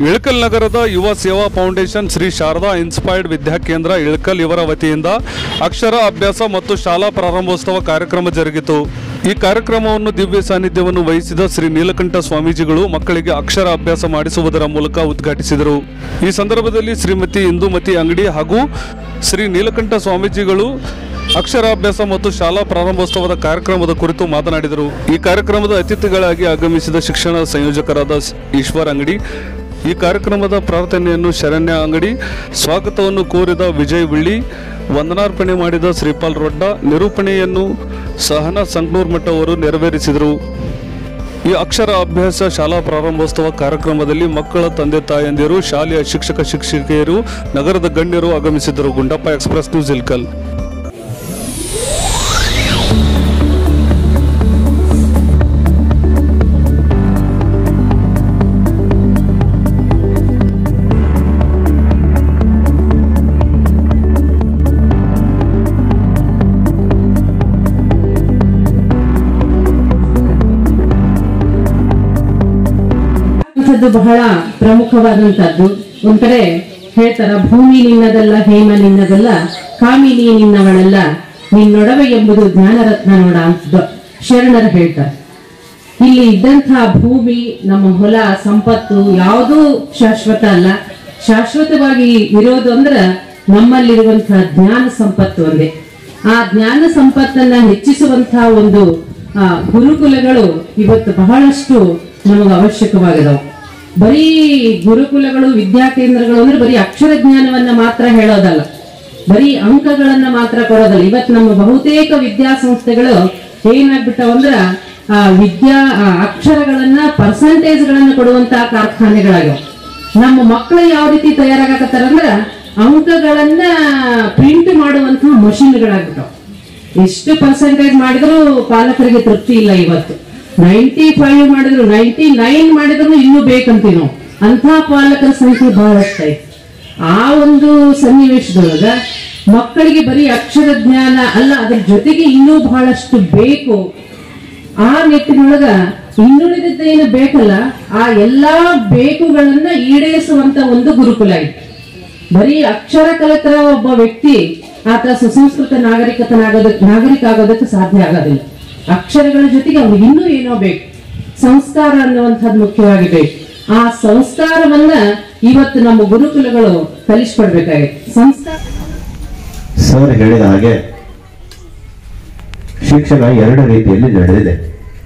ಇಳಕಲ್ ನಗರದ Yuva Seva foundation Shri Sharada inspired Vidyakendra Ilkal ಇವರ ವತಿಯಿಂದ ಅಕ್ಷರ ಅಭ್ಯಾಸ ಮತ್ತು ಶಾಲಾ ಪ್ರಾರಂಭೋತ್ಸವ ಕಾರ್ಯಕ್ರಮ ಜರುಗಿತು ಈ ಕಾರ್ಯಕ್ರಮವನ್ನು ದಿವ್ಯ ಸಾನ್ನಿಧ್ಯವನ್ನು ವಹಿಸಿದ ಶ್ರೀ ನೀಲಕಂಠ ಸ್ವಾಮೀಜಿಗಳು ಮಕ್ಕಳಿಗೆ ಅಕ್ಷರ ಅಭ್ಯಾಸ ಮಾಡಿಸುವುದರ ಮೂಲಕ ಉದ್ಘಾಟಿಸಿದರು ಈ ಸಂದರ್ಭದಲ್ಲಿ ಶ್ರೀಮತಿ ಇಂದುಮತಿ ಅಂಗಡಿ ಹಾಗೂ ಶ್ರೀ ನೀಲಕಂಠ ಸ್ವಾಮೀಜಿಗಳು ಅಕ್ಷರಾಭ್ಯಾಸ ಮತ್ತು ಶಾಲಾ ಪ್ರಾರಂಭೋತ್ಸವದ ಕಾರ್ಯಕ್ರಮದ ಕುರಿತು ಮಾತನಾಡಿದರು ಈ ಕಾರ್ಯಕ್ರಮದ ಅತಿಥಿಗಳಾಗಿ ಆಗಮಿಸಿದ ಶಿಕ್ಷಣ ಸಂಯೋಜಕರಾದ ಸ್- ಈಶ್ವರ್ ಅಂಗಡಿ ಈ ಕಾರ್ಯಕ್ರಮದ ಪ್ರಾರ್ಥನೆಯನ್ನು ಶರಣ್ಯ ಅಂಗಡಿ ಸ್ವಾಗತವನ್ನು ಕೋರಿದ ವಿಜಯ್ ವಿಳ್ಳಿ ವಂದನಾರ್ಪಣೆ ಮಾಡಿದ ಶ್ರೀಪಾಲ್ ರೊಡ್ಡ ನಿರೂಪಣೆಯನ್ನು ಸಹನಾ ಸಂಗ್ನೂರ್ ಮಠ ಅವರು ನೆರವೇರಿಸಿದರು ಈ ಅಕ್ಷರ ಅಭ್ಯಾಸ ಶಾಲಾ ಪ್ರಾರಂಭೋತ್ಸವ ಕಾರ್ಯಕ್ರಮದಲ್ಲಿ ಮಕ್ಕಳ ತಂದೆ ತಾಯಂದಿರು ಶಾಲೆಯ ಶಿಕ್ಷಕ ಶಿಕ್ಷಕಿಯರು ನಗರದ ಗಣ್ಯರು ಆಗಮಿಸಿದ್ದರು ಗುಂಡಪ್ಪ ಎಕ್ಸ್ಪ್ರೆಸ್ ನ್ಯೂಸ್ ಇಲ್ಕಲ್ ಅಂಥದ್ದು ಬಹಳ ಪ್ರಮುಖವಾದಂತದ್ದು ಒಂದ್ ಕಡೆ ಹೇಳ್ತಾರ ಭೂಮಿ ನಿನ್ನದಲ್ಲ ಹೇಮ ನಿನ್ನದಲ್ಲ ಕಾಮಿನಿ ನಿನ್ನವಳಲ್ಲ ನಿನ್ನೊಡವೆ ಎಂಬುದು ಜ್ಞಾನರತ್ನ ನೋಡ ಅಂತ ಶರಣರು ಹೇಳ್ತಾರೆ ಇಲ್ಲಿ ಇದ್ದಂತಹ ಭೂಮಿ ನಮ್ಮ ಹೊಲ ಸಂಪತ್ತು ಯಾವುದೂ ಶಾಶ್ವತ ಅಲ್ಲ ಶಾಶ್ವತವಾಗಿ ಇರೋದು ಅಂದ್ರ ನಮ್ಮಲ್ಲಿರುವಂತಹ ಜ್ಞಾನ ಸಂಪತ್ತು ಒಂದೇ ಆ ಜ್ಞಾನ ಸಂಪತ್ತನ್ನ ಹೆಚ್ಚಿಸುವಂತಹ ಒಂದು ಆ, ಗುರುಕುಲಗಳು ಇವತ್ತು ಬಹಳಷ್ಟು ನಮಗೆ ಅವಶ್ಯಕವಾಗಿದಾವೆ ಬರೀ ಗುರುಕುಲಗಳು ವಿದ್ಯಾಕೇಂದ್ರಗಳು ಅಂದ್ರೆ ಬರೀ ಅಕ್ಷರ ಜ್ಞಾನವನ್ನ ಮಾತ್ರ ಹೇಳೋದಲ್ಲ ಬರೀ ಅಂಕಗಳನ್ನ ಮಾತ್ರ ಕೊಡೋದಲ್ಲ ಇವತ್ತು ನಮ್ಮ ಬಹುತೇಕ ವಿದ್ಯಾಸಂಸ್ಥೆಗಳು ಏನಾಗ್ಬಿಟ್ಟವಂದ್ರ ಆ ವಿದ್ಯಾ ಆ ಅಕ್ಷರಗಳನ್ನ ಪರ್ಸಂಟೇಜ್ ಗಳನ್ನ ಕೊಡುವಂತಹ ಕಾರ್ಖಾನೆಗಳಾಗ್ಯಾವ ನಮ್ಮ ಮಕ್ಕಳು ಯಾವ ರೀತಿ ತಯಾರಾಗಕತ್ತಾರಂದ್ರ ಅಂಕಗಳನ್ನ ಪ್ರಿಂಟ್ ಮಾಡುವಂತಹ ಮಷಿನ್ಗಳಾಗ್ಬಿಟ್ಟವು ಎಷ್ಟು ಪರ್ಸೆಂಟೇಜ್ ಮಾಡಿದ್ರು ಪಾಲಕರಿಗೆ ತೃಪ್ತಿ ಇಲ್ಲ ಇವತ್ತು ನೈಂಟಿ ಫೈವ್ ಮಾಡಿದ್ರು ನೈಂಟಿ ನೈನ್ ಮಾಡಿದ್ರು ಇನ್ನೂ ಬೇಕಂತೀವಿ ನಾವು ಅಂಥ ಪಾಲಕರ ಸಂಖ್ಯೆ ಬಹಳಷ್ಟೈತೆ ಆ ಒಂದು ಸನ್ನಿವೇಶದೊಳಗ ಮಕ್ಕಳಿಗೆ ಬರೀ ಅಕ್ಷರ ಜ್ಞಾನ ಅಲ್ಲ ಅದ್ರ ಜೊತೆಗೆ ಇನ್ನೂ ಬಹಳಷ್ಟು ಬೇಕು ಆ ನಿಟ್ಟಿನೊಳಗ ಇನ್ನುಳಿದದ್ದು ಏನು ಬೇಕಲ್ಲ ಆ ಎಲ್ಲಾ ಬೇಕುಗಳನ್ನ ಈಡೇರಿಸುವಂತ ಒಂದು ಗುರುಕುಲ ಇದೆ ಬರೀ ಅಕ್ಷರ ಕಲಿತ ಒಬ್ಬ ವ್ಯಕ್ತಿ ಆತ ಸುಸಂಸ್ಕೃತ ನಾಗರಿಕತನಾಗೋದಕ್ಕೆ ನಾಗರಿಕ ಆಗೋದಕ್ಕೆ ಸಾಧ್ಯ ಆಗೋದಿಲ್ಲ ಅಕ್ಷರಗಳ ಜೊತೆಗೆ ಅವ್ನಿಗೆ ಇನ್ನೂ ಏನೋ ಬೇಕು ಸಂಸ್ಕಾರ ಅನ್ನುವಂಥದ್ದು ಮುಖ್ಯವಾಗಿ ಬೇಕು ಆ ಸಂಸ್ಕಾರವನ್ನ ಇವತ್ತು ನಮ್ಮ ಗುರುಕುಲಗಳು ಕಲಿಸ್ಕೊಡ್ಬೇಕಾಗಿದೆ ಸಂಸ್ಕಾರ ಸರ್ ಹೇಳಿದ ಹಾಗೆ ಶಿಕ್ಷಣ ಎರಡು ರೀತಿಯಲ್ಲಿ ನಡೆದಿದೆ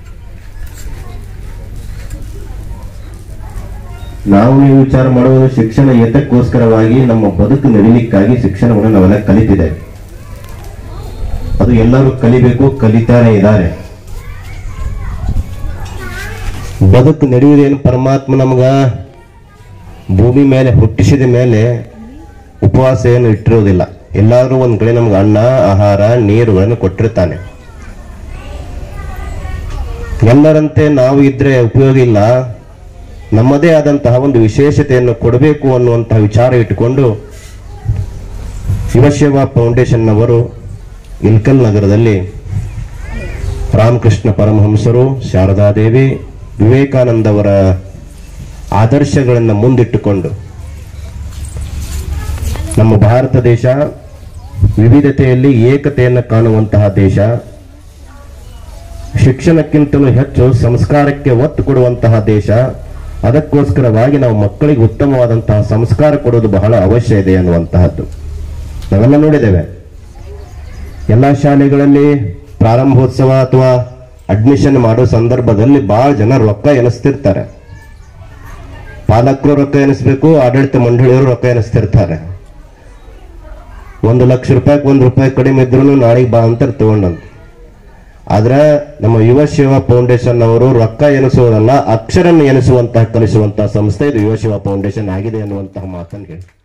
ನಾವು ನೀವು ವಿಚಾರ ಮಾಡುವುದು ಶಿಕ್ಷಣ ಏತಕ್ಕೋಸ್ಕರವಾಗಿ ನಮ್ಮ ಬದುಕು ನಡಿಲಿಕ್ಕಾಗಿ ಶಿಕ್ಷಣವನ್ನು ನಾವೆಲ್ಲ ಕಲಿತಿದ್ದೇವೆ ಅದು ಎಲ್ಲರೂ ಕಲಿಬೇಕು ಕಲಿತಾನೆ ಇದ್ದಾರೆ ಬದುಕು ನಡೆಯುವುದೇನು ಪರಮಾತ್ಮ ನಮಗ ಭೂಮಿ ಮೇಲೆ ಹುಟ್ಟಿಸಿದ ಮೇಲೆ ಉಪವಾಸ ಏನು ಇಟ್ಟಿರೋದಿಲ್ಲ ಎಲ್ಲಾದ್ರೂ ಒಂದ್ ಕಡೆ ನಮ್ಗೆ ಅನ್ನ ಆಹಾರ ನೀರುಗಳನ್ನು ಕೊಟ್ಟಿರ್ತಾನೆ ಎಲ್ಲರಂತೆ ನಾವು ಇದ್ರೆ ಉಪಯೋಗ ಇಲ್ಲ ನಮ್ಮದೇ ಆದಂತಹ ಒಂದು ವಿಶೇಷತೆಯನ್ನು ಕೊಡಬೇಕು ಅನ್ನುವಂತಹ ವಿಚಾರ ಇಟ್ಟುಕೊಂಡು ಶಿವಶಿವ ಫೌಂಡೇಶನ್ನವರು ಇಲ್ಕಲ್ ನಗರದಲ್ಲಿ ರಾಮಕೃಷ್ಣ ಪರಮಹಂಸರು ಶಾರದಾದೇವಿ ವಿವೇಕಾನಂದವರ ಆದರ್ಶಗಳನ್ನು ಮುಂದಿಟ್ಟುಕೊಂಡು ನಮ್ಮ ಭಾರತ ದೇಶ ವಿವಿಧತೆಯಲ್ಲಿ ಏಕತೆಯನ್ನು ಕಾಣುವಂತಹ ದೇಶ ಶಿಕ್ಷಣಕ್ಕಿಂತಲೂ ಹೆಚ್ಚು ಸಂಸ್ಕಾರಕ್ಕೆ ಒತ್ತು ಕೊಡುವಂತಹ ದೇಶ ಅದಕ್ಕೋಸ್ಕರವಾಗಿ ನಾವು ಮಕ್ಕಳಿಗೆ ಉತ್ತಮವಾದಂತಹ ಸಂಸ್ಕಾರ ಕೊಡೋದು ಬಹಳ ಅವಶ್ಯ ಇದೆ ಅನ್ನುವಂತಹದ್ದು ನಾವೆಲ್ಲ ನೋಡಿದ್ದೇವೆ ಎಲ್ಲ ಶಾಲೆಗಳಲ್ಲಿ ಪ್ರಾರಂಭೋತ್ಸವ ಅಥವಾ ಅಡ್ಮಿಷನ್ ಮಾಡೋ ಸಂದರ್ಭದಲ್ಲಿ ಬಹಳ ಜನ ರೊಕ್ಕ ಎನಿಸ್ತಿರ್ತಾರೆ ಪಾಲಕರು ರೊಕ್ಕ ಎನಿಸ್ಬೇಕು ಆಡಳಿತ ಮಂಡಳಿಯವರು ರೊಕ್ಕ ಎನಿಸ್ತಿರ್ತಾರೆ ಒಂದು ಲಕ್ಷ ರೂಪಾಯಿ ಒಂದು ರೂಪಾಯಿ ಕಡಿಮೆ ಇದ್ರು ನಾಳೆಗೆ ಬಾ ಅಂತ ತಗೊಂಡಂತ ಆದ್ರೆ ನಮ್ಮ ಯುವ ಸೇವಾ ಫೌಂಡೇಶನ್ ಅವರು ರೊಕ್ಕ ಎನಿಸುವುದಲ್ಲ ಅಕ್ಷರನ್ನು ಎನಿಸುವಂತಹ ಕಲಿಸುವಂತಹ ಸಂಸ್ಥೆ ಇದು ಯುವ ಸೇವಾ ಫೌಂಡೇಶನ್ ಆಗಿದೆ ಅನ್ನುವಂತಹ ಮಾತನ್ನು ಹೇಳಿ